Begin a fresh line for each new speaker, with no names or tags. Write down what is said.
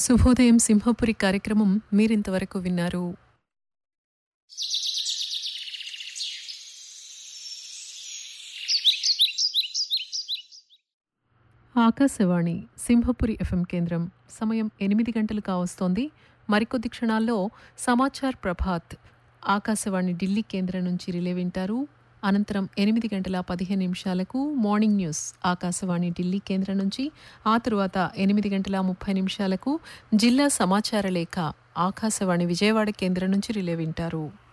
శుభోదయం సింహపురి కార్యక్రమం మీరింతవరకు విన్నారు ఆకాశవాణి సింహపురి ఎఫ్ఎం కేంద్రం సమయం ఎనిమిది గంటలు కావస్తోంది మరికొద్ది క్షణాల్లో సమాచార్ ప్రభాత్ ఆకాశవాణి ఢిల్లీ కేంద్రం నుంచి రిలే వింటారు అనంతరం ఎనిమిది గంటల పదిహేను నిమిషాలకు మార్నింగ్ న్యూస్ ఆకాశవాణి ఢిల్లీ కేంద్రం నుంచి ఆ తరువాత ఎనిమిది గంటల ముప్పై నిమిషాలకు జిల్లా సమాచార లేఖ ఆకాశవాణి విజయవాడ కేంద్రం నుంచి రిలే వింటారు